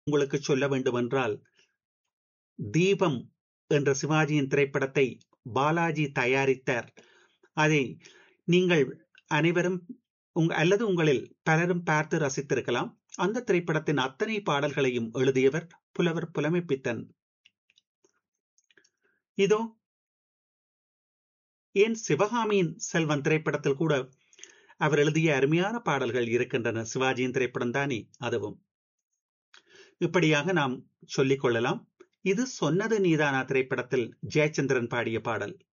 உங்களுக்கு சொல்ல வேண்டுமென்றால் தீபம் என்ற சிவாஜியின் திரைப்படத்தை பாலாஜி தயாரித்தார் அதை நீங்கள் அனைவரும் உங் அல்லது உங்களில் பலரும் பார்த்து ரசித்திருக்கலாம் அந்த திரைப்படத்தின் அத்தனை பாடல்களையும் எழுதியவர் புலவர் புலமைப்பித்தன் இதோ ஏன் சிவகாமியின் செல்வன் திரைப்படத்தில் கூட அவர் எழுதிய அருமையான பாடல்கள் இருக்கின்றன சிவாஜியின் திரைப்படம் தானே அதுவும் இப்படியாக நாம் சொல்லிக் கொள்ளலாம் இது சொன்னது நீதானா திரைப்படத்தில் ஜெயச்சந்திரன் பாடிய பாடல்